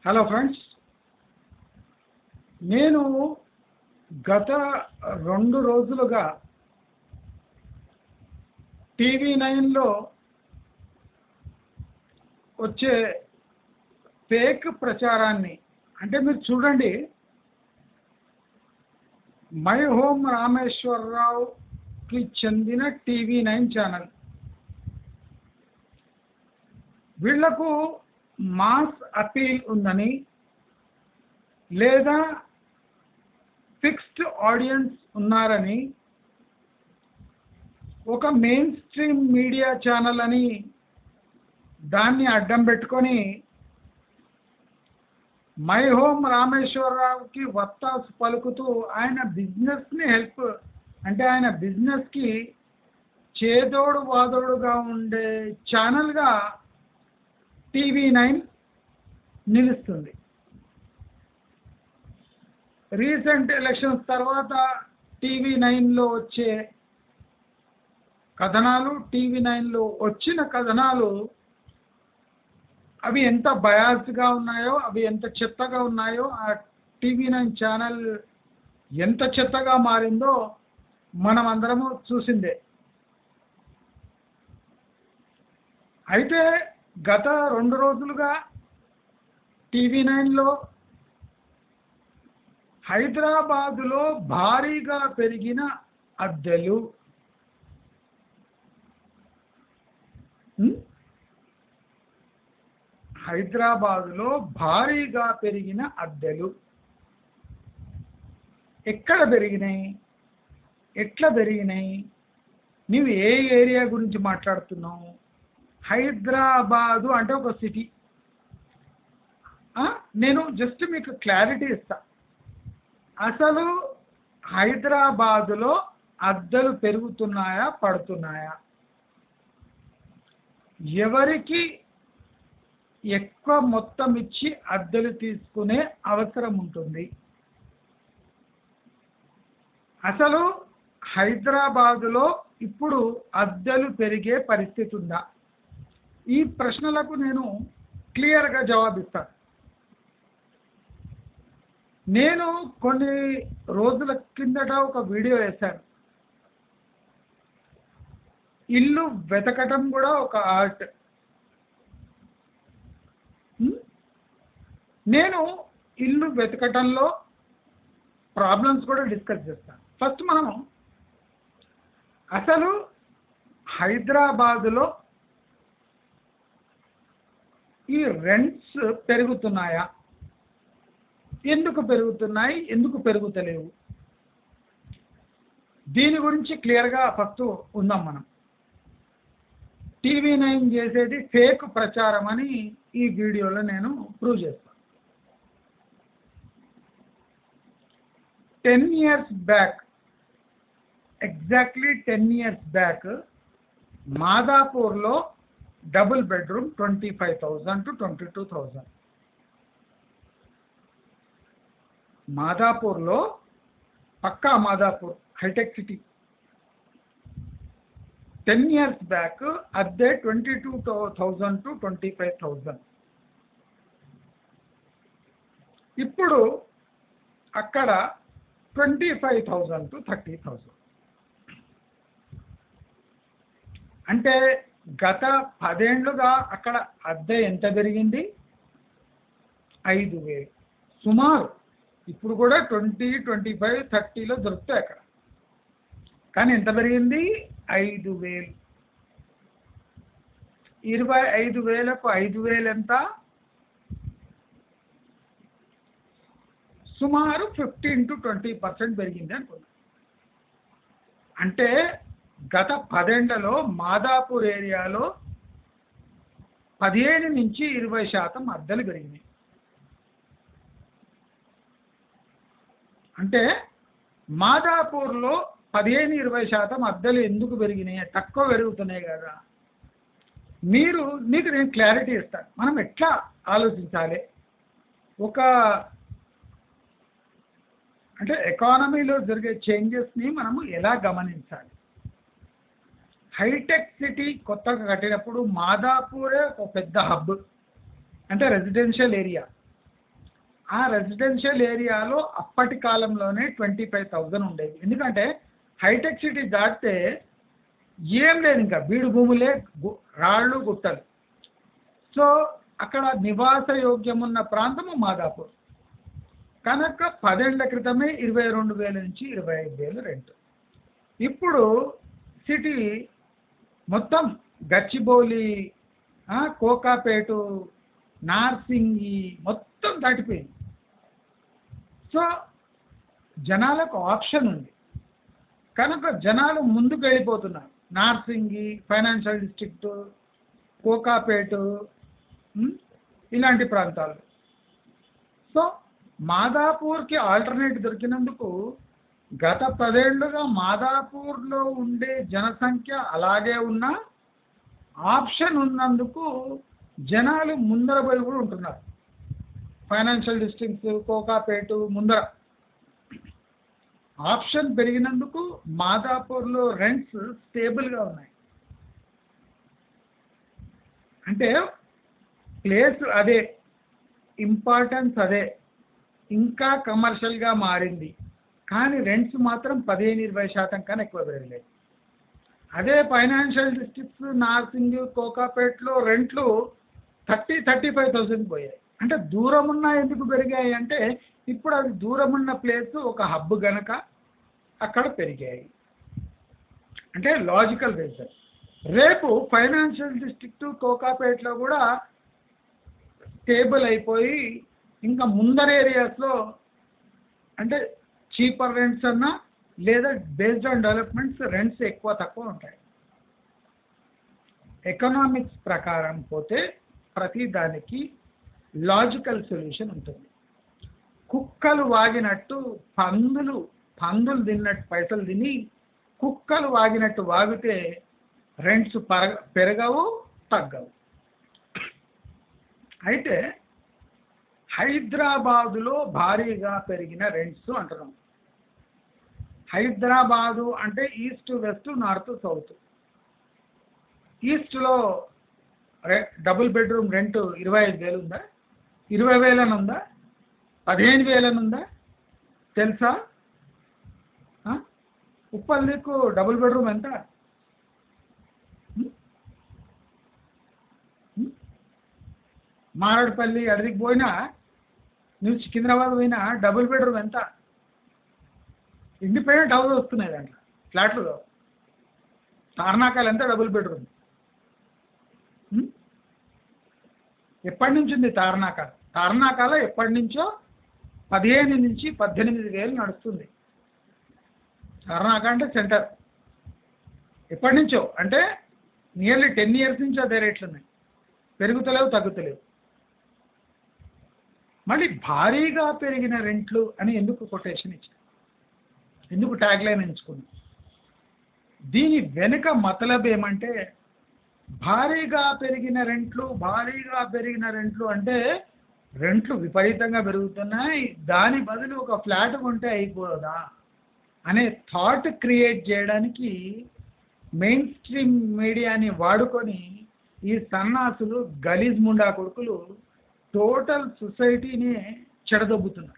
Hello friends నేను గత రెండు రోజులుగా టీవీ నైన్లో వచ్చే ఫేక్ ప్రచారాన్ని అంటే మీరు చూడండి మై హోమ్ రామేశ్వరరావుకి చెందిన టీవీ నైన్ ఛానల్ వీళ్లకు మాస్ అపీల్ ఉందని లేదా ఫిక్స్డ్ ఆడియన్స్ ఉన్నారని ఒక మెయిన్ స్ట్రీమ్ మీడియా ఛానల్ అని దాన్ని అడ్డం పెట్టుకొని మై హోమ్ రామేశ్వరరావుకి వత్తాసు పలుకుతూ ఆయన బిజినెస్ని హెల్ప్ అంటే ఆయన బిజినెస్కి చేదోడు వాదోడుగా ఉండే ఛానల్గా టీవీ నైన్ నిలుస్తుంది రీసెంట్ ఎలక్షన్స్ తర్వాత టీవీ నైన్లో వచ్చే కథనాలు టీవీ నైన్లో వచ్చిన కథనాలు అవి ఎంత బయాస్గా ఉన్నాయో అవి ఎంత చెత్తగా ఉన్నాయో ఆ టీవీ నైన్ ఛానల్ ఎంత చెత్తగా మారిందో మనం అందరము చూసిందే అయితే గత రెండు రోజులుగా టీవీ నైన్లో హైదరాబాదులో భారీగా పెరిగిన అద్దెలు హైదరాబాదులో భారీగా పెరిగిన అద్దెలు ఎక్కడ పెరిగినాయి ఎట్లా పెరిగినాయి నువ్వు ఏ ఏరియా గురించి మాట్లాడుతున్నావు హైదరాబాదు అంటే ఒక సిటీ నేను జస్ట్ మీకు క్లారిటీ ఇస్తా అసలు హైదరాబాదులో అద్దెలు పెరుగుతున్నాయా పడుతున్నాయా ఎవరికి ఎక్కువ మొత్తం ఇచ్చి అద్దెలు తీసుకునే అవసరం ఉంటుంది అసలు హైదరాబాదులో ఇప్పుడు అద్దెలు పెరిగే పరిస్థితి ఉందా ఈ ప్రశ్నలకు నేను క్లియర్గా జవాబిస్తాను నేను కొన్ని రోజుల కిందట ఒక వీడియో వేశాను ఇల్లు వెతకటం కూడా ఒక ఆర్ట్ నేను ఇల్లు వెతకటంలో ప్రాబ్లమ్స్ కూడా డిస్కస్ చేస్తాను ఫస్ట్ మనము అసలు హైదరాబాదులో ఈ రెంట్స్ పెరుగుతున్నాయా ఎందుకు పెరుగుతున్నాయి ఎందుకు పెరుగుతలేవు దీని గురించి క్లియర్గా ఫస్ట్ ఉందాం మనం టీవీ నైన్ చేసేది ఫేక్ ప్రచారం అని ఈ వీడియోలో నేను ప్రూవ్ చేస్తాను ten years back exactly ten years back మాదాపూర్లో double bedroom twenty five thousand to twenty two thousand మాదాపూర్లో పక్కా మాదాపూర్ హైటెక్ సిటీ టెన్ ఇయర్స్ బ్యాక్ అద్దె twenty two thousand to twenty five thousand ఇప్పుడు అక్కడ twenty five thousand to thirty thousand అంటే గత పదేండ్లుగా అక్కడ అద్దె ఎంత పెరిగింది ఐదు వేలు సుమారు ఇప్పుడు కూడా ట్వంటీ ట్వంటీ ఫైవ్ థర్టీలో దొరుకుతాయి అక్కడ కానీ ఎంత పెరిగింది ఐదు వేలు ఇరవై ఐదు వేలకు ఐదు వేలు ఎంత సుమారు ఫిఫ్టీన్ టు ట్వంటీ పర్సెంట్ పెరిగింది అనుకున్నాం అంటే గత పదేళ్లలో మాదాపూర్ ఏరియాలో పదిహేను నుంచి ఇరవై శాతం అద్దెలు పెరిగినాయి అంటే మాదాపూర్లో పదిహేను ఇరవై శాతం అద్దెలు ఎందుకు పెరిగినాయి తక్కువ పెరుగుతున్నాయి కదా మీరు మీకు నేను క్లారిటీ ఇస్తాను మనం ఎట్లా ఆలోచించాలి ఒక అంటే ఎకానమీలో జరిగే చేంజెస్ని మనము ఎలా గమనించాలి హైటెక్ సిటీ కొత్తగా కట్టినప్పుడు మాదాపూరే ఒక పెద్ద హబ్ అంటే రెసిడెన్షియల్ ఏరియా ఆ రెసిడెన్షియల్ ఏరియాలో అప్పటి కాలంలోనే ట్వంటీ ఫైవ్ థౌజండ్ ఉండేది ఎందుకంటే హైటెక్ సిటీ దాటితే ఏం లేదు ఇంకా బీడు భూములే గు- రాళ్ళు గుట్టలు సో అక్కడ నివాస యోగ్యం ఉన్న ప్రాంతము మాదాపూర్ కనుక పదేళ్ల క్రితమే ఇరవై రెండు వేల నుంచి ఇరవై ఐదు వేలు రెంట్ ఇప్పుడు సిటీ మొత్తం గచ్చిబౌలి ఆ, కోకాపేటు నార్సింగి మొత్తం దాటిపోయింది సో జనాలకు ఆప్షన్ ఉంది కనుక జనాలు ముందుకు వెళ్ళిపోతున్నారు Narsingi financial district Kokapet um, ఇలాంటి ప్రాంతాలు సో మాదాపూర్కి ఆల్టర్నేట్ దొరికినందుకు గత పదేళ్లుగా మాదాపూర్లో ఉండే జనసంఖ్య అలాగే ఉన్నా ఆప్షన్ ఉన్నందుకు జనాలు ముందర పోయి కూడా ఉంటున్నారు ఫైనాన్షియల్ డిస్ట్రిక్ట్స్ కోకాపేటు ముందర ఆప్షన్ పెరిగినందుకు మాదాపూర్లో రెంట్స్ స్టేబుల్గా ఉన్నాయి అంటే ప్లేస్ అదే ఇంపార్టెన్స్ అదే ఇంకా కమర్షియల్గా మారింది కానీ రెంట్స్ మాత్రం పదిహేను ఇరవై శాతం కన్నా ఎక్కువ పెరగలేదు అదే ఫైనాన్షియల్ డిస్ట్రిక్ట్స్ నార్సింగ్ కోకాపేట్లో రెంట్లు థర్టీ థర్టీ ఫైవ్ థౌసండ్ పోయాయి అంటే దూరం ఉన్న ఎందుకు పెరిగాయి అంటే ఇప్పుడు అది దూరం ఉన్న ప్లేస్ ఒక హబ్ గనక అక్కడ పెరిగాయి అంటే లాజికల్ రీజన్ రేపు ఫైనాన్షియల్ డిస్ట్రిక్ట్ కోకాపేట్లో కూడా స్టేబుల్ అయిపోయి ఇంకా ముందర ఏరియాస్లో అంటే చీపర్ రెంట్స్ అన్నా లేదా బేస్డ్ ఆన్ డెవలప్మెంట్స్ రెంట్స్ ఎక్కువ తక్కువ ఉంటాయి ఎకనామిక్స్ ప్రకారం పోతే ప్రతి దానికి లాజికల్ సొల్యూషన్ ఉంటుంది కుక్కలు వాగినట్టు పందులు పందులు తిన్నట్టు పైసలు తిని కుక్కలు వాగినట్టు వాగితే రెంట్స్ పరగ పెరగవు తగ్గవు అయితే హైదరాబాదులో భారీగా పెరిగిన రెంట్స్ అంటున్నాం హైదరాబాదు అంటే ఈస్ట్ వెస్ట్ నార్త్ సౌత్ ఈస్ట్లో రె డబుల్ బెడ్రూమ్ రెంట్ ఇరవై ఐదు వేలు ఉందా ఇరవై వేలని ఉందా పదిహేను వేలని ఉందా తెలుసా ఆ? ఉప్పల్లికు డబుల్ బెడ్రూమ్ ఎంత ఉం? ఉం? మారడుపల్లి అడిగికి పోయినా నువ్వు సికింద్రాబాద్ పోయినా డబుల్ బెడ్రూమ్ ఎంత ఇండిపెండెంట్ హౌస్ వస్తున్నాయి దాంట్లో ఫ్లాట్లు తార్నాకాలు ఎంత డబుల్ బెడ్రూమ్ ఉం? ఎప్పటి నుంచి ఉంది తార్నాకాల తార్నాకాల ఎప్పటి నుంచో పదిహేను నుంచి పద్దెనిమిది వేలు నడుస్తుంది తార్నాక అంటే సెంటర్ ఎప్పటి నుంచో అంటే నియర్లీ టెన్ ఇయర్స్ నుంచి అదే రేట్లు ఉన్నాయి పెరుగుతలేవు తగ్గుతలేవు మళ్ళీ భారీగా పెరిగిన రెంట్లు అని ఎందుకు కొటేషన్ ఇచ్చారు ఎందుకు ట్యాగ్ లైన్ ఎంచుకున్నాం దీని వెనుక మతలబ్ ఏమంటే భారీగా పెరిగిన రెంట్లు భారీగా పెరిగిన రెంట్లు అంటే రెంట్లు విపరీతంగా పెరుగుతున్నాయి దాని బదులు ఒక ఫ్లాట్ కొంటే అయిపోదా అనే థాట్ క్రియేట్ చేయడానికి మెయిన్ స్ట్రీమ్ మీడియాని వాడుకొని ఈ సన్నాసులు గలీజ్ ముండా కొడుకులు టోటల్ సొసైటీని చెడదొబ్బుతున్నారు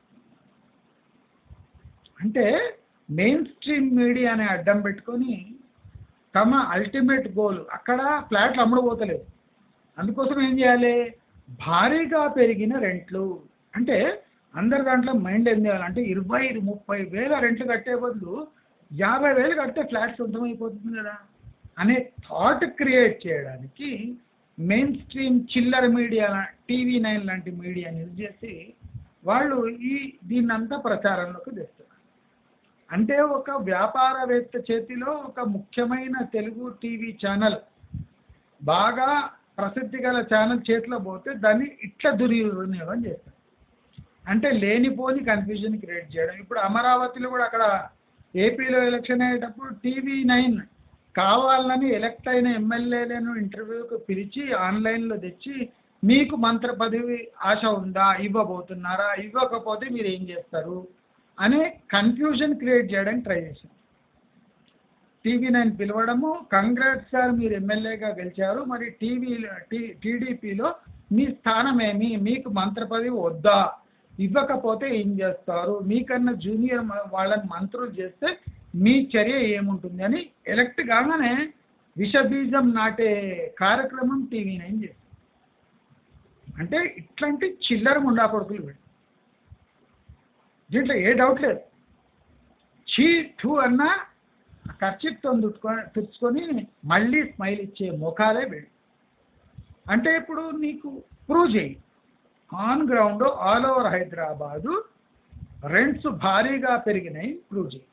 అంటే మెయిన్ స్ట్రీమ్ మీడియాని అడ్డం పెట్టుకొని తమ అల్టిమేట్ గోల్ అక్కడ ఫ్లాట్లు అమ్ముడుపోతలేవు అందుకోసం ఏం చేయాలి భారీగా పెరిగిన రెంట్లు అంటే అందరి దాంట్లో మైండ్ ఏం చేయాలంటే ఇరవై ముప్పై వేల రెంట్లు కట్టే బదులు యాభై వేలు కడితే ఫ్లాట్ సొంతమైపోతుంది కదా అనే థాట్ క్రియేట్ చేయడానికి మెయిన్ స్ట్రీమ్ చిల్లర మీడియా టీవీ నైన్ లాంటి మీడియాని యూజ్ చేసి వాళ్ళు ఈ దీన్నంతా ప్రచారంలోకి తెస్తారు అంటే ఒక వ్యాపారవేత్త చేతిలో ఒక ముఖ్యమైన తెలుగు టీవీ ఛానల్ బాగా ప్రసిద్ధి గల ఛానల్ చేతిలో పోతే దాన్ని ఇట్లా దుర్వినియోగం చేస్తారు అంటే లేనిపోని కన్ఫ్యూజన్ క్రియేట్ చేయడం ఇప్పుడు అమరావతిలో కూడా అక్కడ ఏపీలో ఎలక్షన్ అయ్యేటప్పుడు టీవీ నైన్ కావాలని ఎలక్ట్ అయిన ఎమ్మెల్యేలను ఇంటర్వ్యూకి పిలిచి ఆన్లైన్లో తెచ్చి మీకు మంత్ర పదవి ఆశ ఉందా ఇవ్వబోతున్నారా ఇవ్వకపోతే మీరు ఏం చేస్తారు అనే కన్ఫ్యూజన్ క్రియేట్ చేయడానికి ట్రై చేశాను టీవీ నైన్ పిలవడము కంగ్రాట్స్ సార్ మీరు ఎమ్మెల్యేగా గెలిచారు మరి టీవీ టీ టీడీపీలో మీ స్థానం ఏమి మీకు మంత్ర పదవి వద్దా ఇవ్వకపోతే ఏం చేస్తారు మీకన్నా జూనియర్ మ- వాళ్ళని మంత్రులు చేస్తే మీ చర్య ఏముంటుంది అని ఎలక్ట్ కాగానే విషబీజం నాటే కార్యక్రమం టీవీ నైన్ చేస్తుంది అంటే ఇట్లాంటి చిల్లర ముండా కొడుకులు వీళ్ళు దీంట్లో ఏ డౌట్ లేదు చీ టూ అన్నా ఖర్చుతో తుట్టుకొని తుడుచుకొని మళ్ళీ స్మైల్ ఇచ్చే ముఖాలే వీళ్ళు అంటే ఇప్పుడు నీకు ప్రూవ్ చేయి on ground all over Hyderabad rents భారీగా పెరిగినాయి ప్రూవ్ చేయి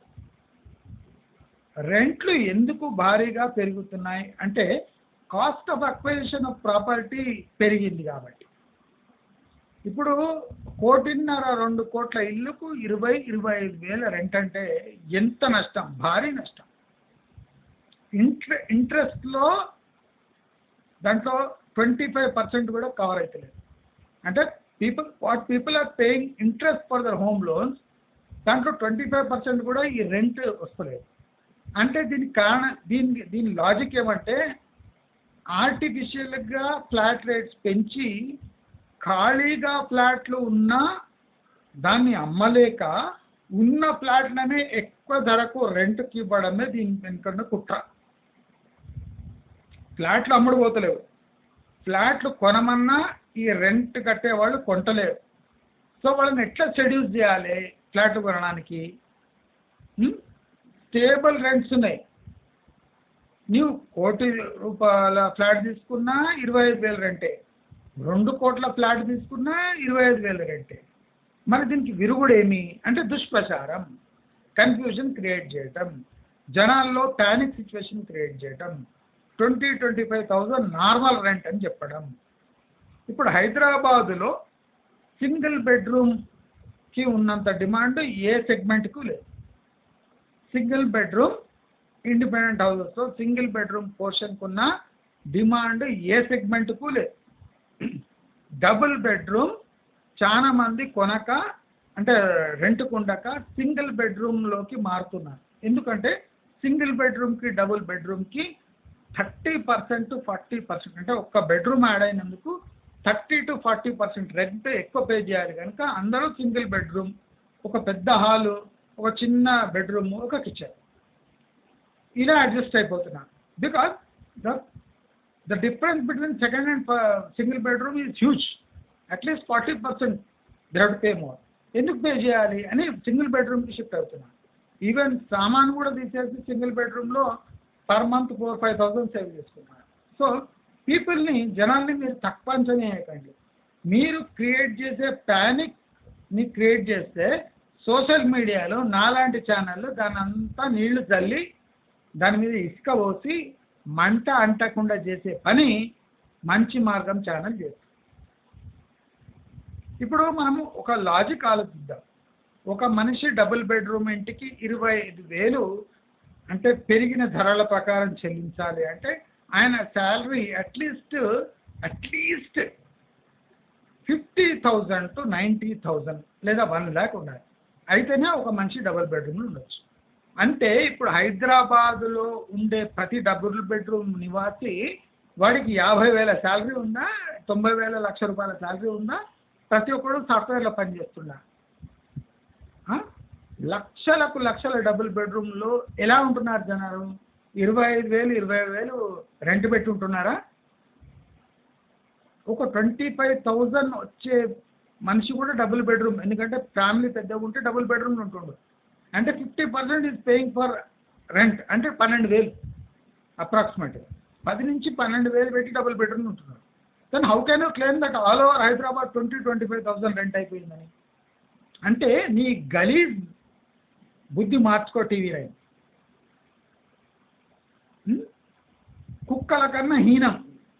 రెంట్లు ఎందుకు భారీగా పెరుగుతున్నాయి అంటే cost of acquisition of property పెరిగింది కాబట్టి ఇప్పుడు కోటిన్నర రెండు కోట్ల ఇల్లుకు ఇరవై ఇరవై ఐదు వేల రెంట్ అంటే ఎంత నష్టం భారీ నష్టం ఇంట్రె ఇంట్రెస్ట్లో దాంట్లో ట్వంటీ ఫైవ్ పర్సెంట్ కూడా కవర్ అవుతలేదు అంటే people what people are paying interest for their home loans దాంట్లో ట్వంటీ ఫైవ్ పర్సెంట్ కూడా ఈ రెంట్ వస్తలేదు అంటే దీనికి కారణం దీని దీని లాజిక్ ఏమంటే ఆర్టిఫిషియల్గా ఫ్లాట్ రేట్స్ పెంచి ఖాళీగా ఫ్లాట్లు ఉన్నా దాన్ని అమ్మలేక ఉన్న ఫ్లాట్లనే ఎక్కువ ధరకు రెంట్కి ఇవ్వడమే దీని వెనుకన్న కుట్ర ఫ్లాట్లు అమ్ముడు పోతలేవు ఫ్లాట్లు కొనమన్నా ఈ రెంట్ కట్టేవాళ్ళు కొంటలేరు సో వాళ్ళని ఎట్లా సెడ్యూస్ చేయాలి ఫ్లాట్ కొనడానికి స్టేబుల్ రెంట్స్ ఉన్నాయి నీవు కోటి రూపాయల ఫ్లాట్ తీసుకున్నా ఇరవై ఐదు వేలు రెంటే రెండు కోట్ల ఫ్లాట్ తీసుకున్నా ఇరవై ఐదు వేలు రెంటే మరి దీనికి విరుగుడేమి అంటే దుష్ప్రచారం కన్ఫ్యూజన్ క్రియేట్ చేయటం జనాల్లో ప్యానిక్ సిచ్యువేషన్ క్రియేట్ చేయటం twenty twenty five thousand normal rent అని చెప్పడం ఇప్పుడు హైదరాబాదులో సింగిల్ బెడ్రూమ్కి ఉన్నంత డిమాండ్ ఏ సెగ్మెంట్కు లేదు సింగిల్ బెడ్రూమ్ ఇండిపెండెంట్ హౌసెస్లో సింగిల్ బెడ్రూమ్ పోర్షన్కు ఉన్న డిమాండ్ ఏ సెగ్మెంట్కు లేదు డబుల్ బెడ్రూమ్ చాలా మంది కొనక అంటే రెంట్కు ఉండక సింగిల్ బెడ్రూమ్లోకి మారుతున్నారు ఎందుకంటే సింగిల్ బెడ్రూమ్కి డబుల్ బెడ్రూమ్కి థర్టీ పర్సెంట్ ఫార్టీ పర్సెంట్ అంటే ఒక్క బెడ్రూమ్ యాడ్ అయినందుకు thirty to forty percent rent ఎక్కువ పే చేయాలి కనుక అందరూ సింగిల్ బెడ్రూమ్ ఒక పెద్ద హాలు ఒక చిన్న బెడ్రూమ్ ఒక కిచెన్ ఇలా అడ్జస్ట్ అయిపోతున్నారు because the the difference between second and single bedroom is huge at least forty percent they have to pay more ఎందుకు పే చేయాలి అని సింగిల్ బెడ్రూమ్కి షిఫ్ట్ అవుతున్నారు ఈవెన్ సామాన్ కూడా తీసేసి సింగిల్ బెడ్రూమ్లో per month four five thousand save చేసుకున్నారు సో పీపుల్ని జనాల్ని మీరు తక్కువ అంచనా వేయకండి మీరు క్రియేట్ చేసే ప్యానిక్ని క్రియేట్ చేస్తే సోషల్ మీడియాలో నాలాంటి ఛానళ్ళు దాని అంతా నీళ్లు చల్లి దాని మీద ఇసుక పోసి మంట అంటకుండా చేసే పని మంచి మార్గం ఛానల్ చేస్తుంది ఇప్పుడు మనము ఒక లాజిక్ ఆలోచిద్దాం ఒక మనిషి డబుల్ బెడ్రూమ్ ఇంటికి ఇరవై ఐదు వేలు అంటే పెరిగిన ధరల ప్రకారం చెల్లించాలి అంటే ఆయన salary at least at least fifty thousand to ninety thousand లేదా వన్ ల్యాక్ ఉండాలి అయితేనే ఒక మనిషి డబుల్ బెడ్రూమ్లో ఉండొచ్చు అంటే ఇప్పుడు హైదరాబాదులో ఉండే ప్రతి డబుల్ బెడ్రూమ్ నివాసి వాడికి యాభై వేల శాలరీ ఉందా తొంభై వేల లక్ష రూపాయల శాలరీ ఉందా ప్రతి ఒక్కడు సాఫ్ట్వేర్లో పనిచేస్తున్నా ఆ? లక్షలకు లక్షల డబుల్ బెడ్రూమ్లో ఎలా ఉంటున్నారు జనాలు ఇరవై ఐదు వేలు ఇరవై వేలు రెంట్ పెట్టి ఉంటున్నారా ఒక ట్వంటీ ఫైవ్ థౌజండ్ వచ్చే మనిషి కూడా డబుల్ బెడ్రూమ్ ఎందుకంటే ఫ్యామిలీ పెద్దగా ఉంటే డబుల్ బెడ్రూమ్ ఉంటుండు అంటే fifty percent is paying for rent అంటే పన్నెండు వేలు అప్రాక్సిమేట్గా పది నుంచి పన్నెండు వేలు పెట్టి డబుల్ బెడ్రూమ్ ఉంటున్నారు then how can you claim that all over Hyderabad twenty twenty five thousand rent అయిపోయిందని అంటే నీ గలీజ్ బుద్ధి మార్చుకో టీవీ రైన్ కుక్కల కన్నా హీనం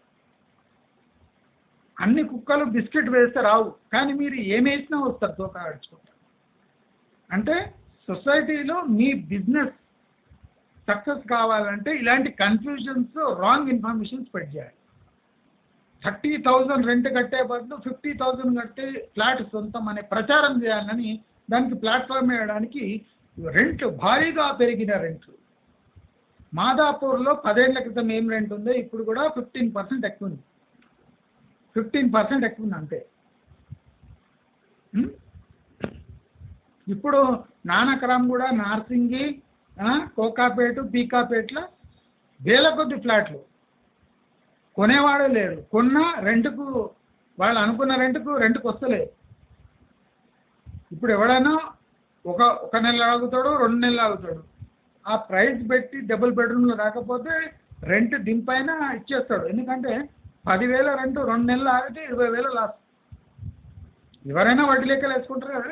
అన్ని కుక్కలు బిస్కెట్ వేస్తే రావు కానీ మీరు ఏమేసినా వస్తారు తోక ఆడుచుకుంటారు అంటే సొసైటీలో మీ బిజినెస్ సక్సెస్ కావాలంటే ఇలాంటి కన్ఫ్యూజన్స్ రాంగ్ ఇన్ఫర్మేషన్ స్ప్రెడ్ చేయాలి థర్టీ థౌజండ్ రెంట్ కట్టే బదులు ఫిఫ్టీ థౌజండ్ కట్టే ఫ్లాట్ సొంతం అనే ప్రచారం చేయాలని దానికి ప్లాట్ఫామ్ వేయడానికి రెంట్ భారీగా పెరిగిన రెంట్లు మాదాపూర్లో పదేళ్ల క్రితం ఏం రెంట్ ఉందో ఇప్పుడు కూడా ఫిఫ్టీన్ పర్సెంట్ ఎక్కువ ఉంది ఫిఫ్టీన్ పర్సెంట్ ఎక్కువ ఉంది అంతే ఉం? ఇప్పుడు నానక్రామ్ కూడా నార్సింగి ఆ, కోకాపేట బీకాపేటలో వేల కొద్ది ఫ్లాట్లు కొనేవాడే లేడు కొన్నా రెంట్కు వాళ్ళు అనుకున్న రెంట్కు రెంట్కి వస్తలేదు ఇప్పుడు ఎవడైనా ఒక ఒక నెల ఆగుతాడు రెండు నెలలు ఆగుతాడు ఆ ప్రైస్ పెట్టి డబుల్ బెడ్రూమ్లో రాకపోతే రెంట్ దింపైన ఇచ్చేస్తాడు ఎందుకంటే పదివేల రెంట్ రెండు నెలలు ఆగితే ఇరవై వేలు లాస్ ఎవరైనా వడ్డీ లెక్కలు వేసుకుంటారు కదా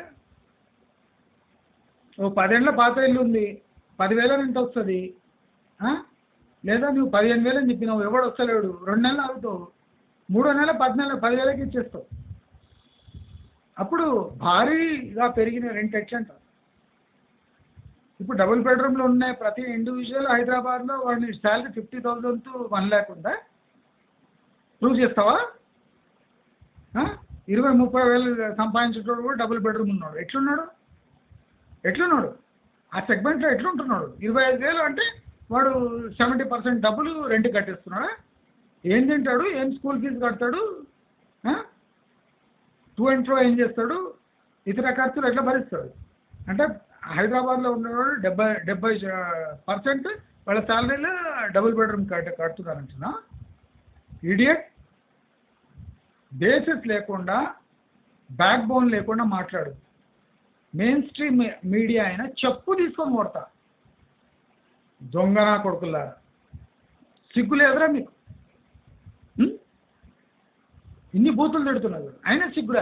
ఓ పదేళ్ళ పాత ఇల్లు ఉంది పదివేల రెంట్ వస్తుంది ఆ? లేదా నువ్వు పదిహేను వేలు అని చెప్పినావు ఎవడు వస్తలేడు రెండు నెలలు ఆగుతావు మూడో నెల పద్నాలుగు పదివేలకి ఇచ్చేస్తావు అప్పుడు భారీగా పెరిగిన రెంట్ ఎట్లంట ఇప్పుడు డబుల్ బెడ్రూమ్లో ఉన్నాయి ప్రతి ఇండివిజువల్ హైదరాబాద్లో వాడిని salary fifty thousand to one lakh ఉందా ప్రూవ్ చేస్తావా ఆ? ఇరవై ముప్పై వేలు సంపాదించేటోడు కూడా డబుల్ బెడ్రూమ్ ఉన్నాడు ఎట్లున్నాడు ఎట్లున్నాడు ఆ సెగ్మెంట్లో ఎట్లుంటున్నాడు ఇరవై ఐదు వేలు అంటే వాడు సెవెంటీ పర్సెంట్ డబ్బులు రెంట్ కట్టేస్తున్నాడా ఏం తింటాడు ఏం స్కూల్ ఫీజు కడతాడు టూ అండ్ ఫ్రో ఏం చేస్తాడు ఇతర ఖర్చులు ఎట్లా భరిస్తాడు అంటే హైదరాబాద్లో ఉన్నవాడు డెబ్బై డెబ్బై పర్సెంట్ వాళ్ళ శాలరీలో డబుల్ బెడ్రూమ్ కట్ కడుతున్నారంటున్నా ఇడియట్ బేసిస్ లేకుండా బ్యాక్ బోన్ లేకుండా మాట్లాడు మెయిన్ స్ట్రీమ్ మీడియా అయినా చెప్పు తీసుకొని కొడతా దొంగనా కొడుకులారా సిగ్గు లేదురా మీకు ఉం? ఇన్ని బూతులు తిడుతున్నారు అయినా సిగ్గురా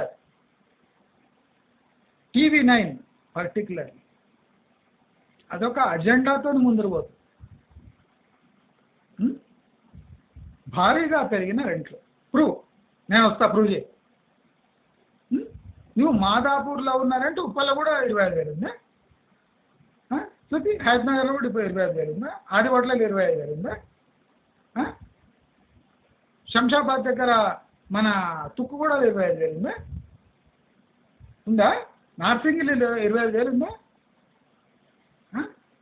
టీవీ నైన్ పర్టికులర్ అదొక అజెండాతో ముందుకు పోతుంది ఉం? భారీగా పెరిగిన రెంట్లు ప్రూవ్ నేను వస్తా ప్రూవ్ చేయి ఉం? నువ్వు మాదాపూర్లో ఉన్నారంటే ఉప్పల్లో కూడా ఇరవై ఐదు వేలు ఉందా ఆ? చూపి హైదరాబాద్లో కూడా ఇప్పుడు ఇరవై ఐదు వేలు ఉందా ఆదివాడలో ఇరవై ఐదు వేలు ఉందా ఆ? శంషాబాద్ దగ్గర మన తుక్కు కూడా ఇరవై ఐదు వేలు ఉందా ఉందా నార్సింగిల్ ఇరవై ఐదు వేలు ఉందా ఆ?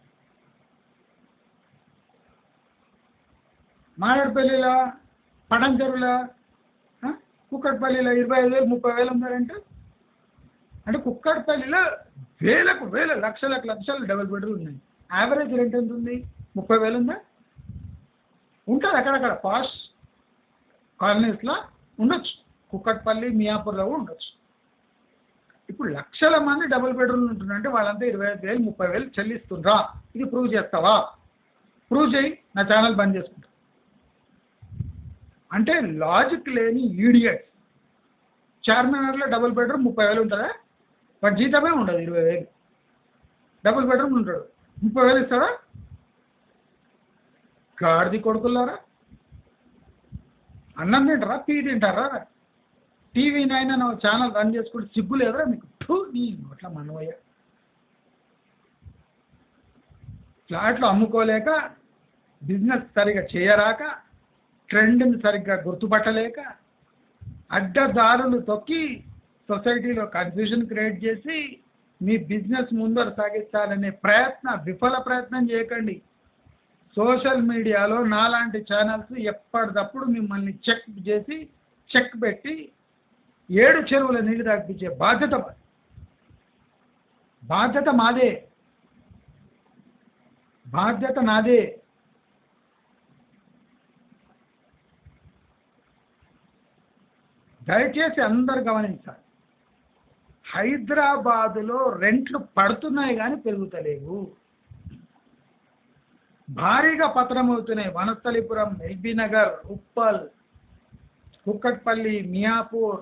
మారేడుపల్లిలో పడంచెరులో ఆ? కుక్కట్పల్లిలో ఇరవై ఐదు వేలు ముప్పై వేలు ఉన్నారంటే అంటే కుక్కట్పల్లిలో వేలకు వేల లక్షలకు లక్షలు డబుల్ బెడ్రూమ్ ఉన్నాయి యావరేజ్ రెంట్ ఎంత ఉంది ముప్పై వేలు ఉందా ఉంటుంది అక్కడక్కడ పాష్ కాలనీస్లో ఉండొచ్చు కుక్కట్పల్లి మియాపూర్లో కూడా ఉండొచ్చు ఇప్పుడు లక్షల మంది డబుల్ బెడ్రూమ్ ఉంటుందంటే వాళ్ళంతా ఇరవై ఐదు వేలు ముప్పై వేలు చెల్లిస్తుండ్రా ఇది ప్రూవ్ చేస్తావా ప్రూవ్ చేయి నా ఛానల్ బంద్ చేసుకుంటా అంటే లాజిక్ లేని ఈడియట్స్ చార్మినార్లో డబుల్ బెడ్రూమ్ ముప్పై వేలు ఉంటుందా వాడి జీతమే ఉండదు ఇరవై వేలు డబుల్ బెడ్రూమ్ ఉంటాడు ముప్పై వేలు ఇస్తాడా గాడిది కొడుకులారా అన్నం తింటారా టీ తింటారా టీవీ నైన్ అని ఒక ఛానల్ రన్ చేసుకుంటే సిగ్గు లేదురా మీకు ఫు, నీ నోట్ల మనవయ్య ఫ్లాట్లు అమ్ముకోలేక బిజినెస్ సరిగా చేయరాక ట్రెండ్ని సరిగ్గా గుర్తుపట్టలేక అడ్డదారులు తొక్కి సొసైటీలో కన్ఫ్యూజన్ క్రియేట్ చేసి మీ బిజినెస్ ముందర సాగించాలనే ప్రయత్న విఫల ప్రయత్నం చేయకండి సోషల్ మీడియాలో నాలాంటి ఛానల్స్ ఎప్పటికప్పుడు మిమ్మల్ని చెక్ చేసి చెక్ పెట్టి ఏడు చెరువుల నీళ్ళు తాగిపించే బాధ్యత మాది. బాధ్యత మాదే బాధ్యత నాదే దయచేసి అందరు గమనించాలి హైదరాబాదులో రెంట్లు పడుతున్నాయి కానీ పెరుగుతలేవు భారీగా పతనమవుతున్నాయి వనస్థలిపురం ఎల్బీ నగర్ ఉప్పల్ కుక్కట్పల్లి మియాపూర్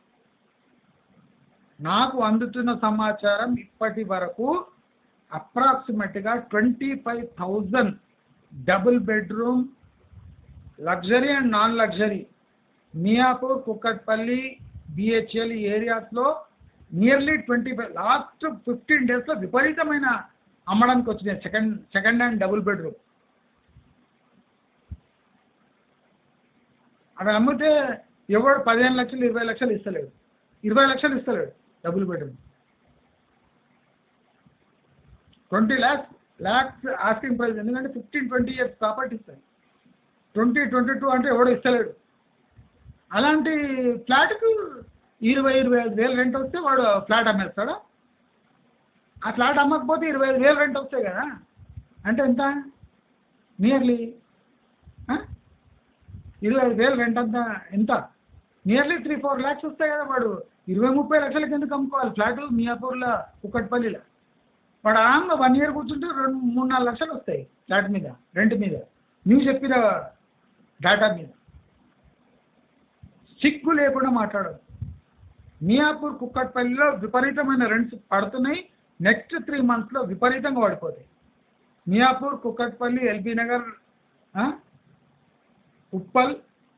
నాకు అందుతున్న సమాచారం ఇప్పటి వరకు అప్రాక్సిమేట్గా twenty five thousand double bedroom luxury and non luxury Miyapur Kukatpally BHEL ఏరియాస్లో nearly twenty five last fifteen డేస్లో విపరీతమైన అమ్మడానికి వచ్చినాయి second second hand double bedroom అక్కడ అమ్మితే ఎవడు పదిహేను లక్షలు ఇరవై లక్షలు ఇస్తలేడు ఇరవై లక్షలు ఇస్తలేడు double bedroom twenty lakhs lakhs asking price ఎందుకంటే ఫిఫ్టీన్ ట్వంటీ ఇయర్స్ ప్రాపర్టీ ఇస్తాయి ట్వంటీ ట్వంటీ టూ అంటే ఎవడో ఇస్తలేడు అలాంటి ఫ్లాట్కు ఇరవై ఇరవై ఐదు వేలు రెంట్ వస్తే వాడు ఫ్లాట్ అమ్మేస్తాడా ఆ ఫ్లాట్ అమ్మకపోతే ఇరవై ఐదు వేలు రెంట్ వస్తాయి కదా అంటే ఎంత నియర్లీ ఇరవై ఐదు వేలు రెంట్ అంతా ఎంత నియర్లీ త్రీ ఫోర్ ల్యాక్స్ వస్తాయి కదా వాడు ఇరవై ముప్పై లక్షలకి ఎందుకు అమ్ముకోవాలి ఫ్లాట్ మియాపూర్లో కుక్కట్పల్లిలో వాడు ఆరాంగా వన్ ఇయర్ కూర్చుంటే రెండు మూడు నాలుగు లక్షలు వస్తాయి ఫ్లాట్ మీద రెంట్ మీద నువ్వు చెప్పిన డేటా మీద సిగ్గు లేకుండా మాట్లాడదు మియాపూర్ కుక్కట్పల్లిలో విపరీతమైన రెంట్స్ పడుతున్నాయి నెక్స్ట్ త్రీ మంత్స్లో విపరీతంగా పడిపోతాయి మియాపూర్ కుక్కట్పల్లి ఎల్బీ నగర్ ఆ, ఉప్పల్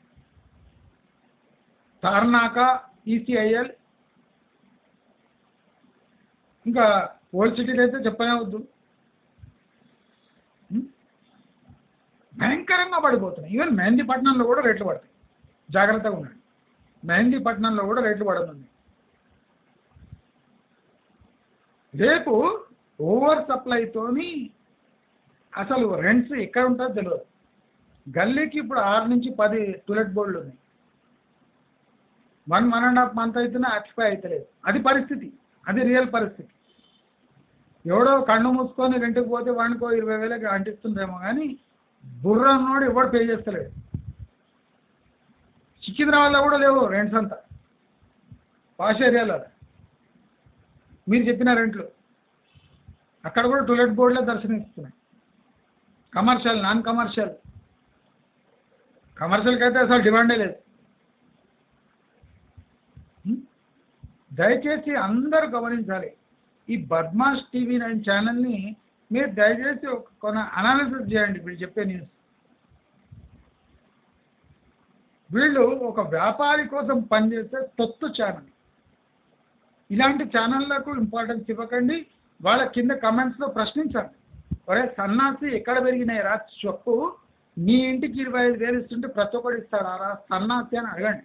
తార్నాక ఈసీఐఎల్ ఇంకా ఓల్డ్ సిటీలో అయితే చెప్పనే వద్దు ఉం? భయంకరంగా పడిపోతున్నాయి ఈవెన్ మెహందీపట్నంలో కూడా రేట్లు పడతాయి జాగ్రత్తగా ఉండండి మెహందీపట్నంలో కూడా రేట్లు పడనుంది రేపు ఓవర్ సప్లైతోని అసలు రెంట్స్ ఎక్కడ ఉంటుందో తెలియదు గల్లీకి ఇప్పుడు ఆరు నుంచి పది టూలెట్ బోర్డులు ఉన్నాయి one one and half month అయితేనే ఆక్యుపై అవుతలేదు అది పరిస్థితి అది రియల్ పరిస్థితి ఎవడో కన్ను మూసుకొని రెంట్కి పోతే వాడికో ఇరవై వేలకి అంటిస్తుందేమో కానీ బుర్ర ఉన్నోడు ఎవడు పే చేస్తలేడు సికింద్రాబాద్లో కూడా లేవు రెంట్స్ అంతా పాష్ ఏరియాలో మీరు చెప్పిన రెంట్లు అక్కడ కూడా టూలెట్ బోర్డులే దర్శనమిస్తున్నాయి కమర్షియల్ నాన్ కమర్షియల్ కమర్షియల్కి అయితే అసలు డిమాండే లేదు హ్మ్? దయచేసి అందరూ గమనించాలి ఈ బద్మాష్ టీవీ నైన్ ఛానల్ని మీరు దయచేసి ఒక కొన అనాలిసిస్ చేయండి వీళ్ళు చెప్పే న్యూస్ వీళ్ళు ఒక వ్యాపారి కోసం పనిచేసే తొత్తు ఛానల్ ఇలాంటి ఛానళ్లకు ఇంపార్టెన్స్ ఇవ్వకండి వాళ్ళ కింద కమెంట్స్లో ప్రశ్నించండి ఒరే సన్నాసి ఎక్కడ పెరిగినాయి రా చెప్పు మీ ఇంటికి ఇరవై ఐదు వేలు ఇస్తుంటే ప్రతి ఒక్కడు ఇస్తాడా రా సన్నాసి అని అడగండి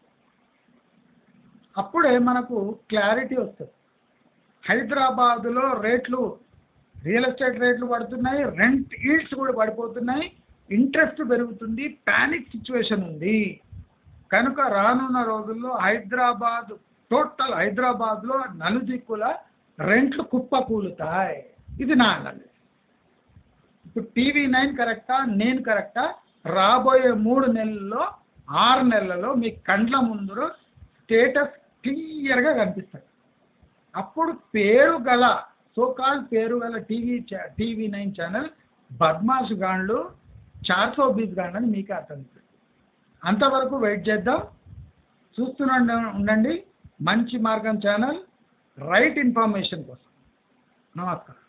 అప్పుడే మనకు క్లారిటీ వస్తుంది హైదరాబాదులో రేట్లు రియల్ ఎస్టేట్ రేట్లు పడుతున్నాయి రెంట్ ఈల్డ్స్ కూడా పడిపోతున్నాయి ఇంట్రెస్ట్ పెరుగుతుంది ప్యానిక్ సిచ్యువేషన్ ఉంది కనుక రానున్న రోజుల్లో హైదరాబాద్ టోటల్ హైదరాబాద్లో నలుదిక్కుల రెంట్లు కుప్ప కూలుతాయి ఇది నా అనాలిసిస్ ఇప్పుడు టీవీ నైన్ కరెక్టా నేను కరెక్టా రాబోయే మూడు నెలల్లో ఆరు నెలలలో మీ కండ్ల ముందు స్టేటస్ క్లియర్గా కనిపిస్తుంది అప్పుడు పేరు గల సోకాల్ పేరు గల టీవీ ఛా- టీవీ నైన్ ఛానల్ బద్మాష్ గాండ్లు చార్సో బీస్ గాండ్ అని మీకు అర్థం అంతవరకు వెయిట్ చేద్దాం చూస్తూనే ఉండండి మంచి మార్గం ఛానల్ రైట్ ఇన్ఫర్మేషన్ కోసం నమస్కారం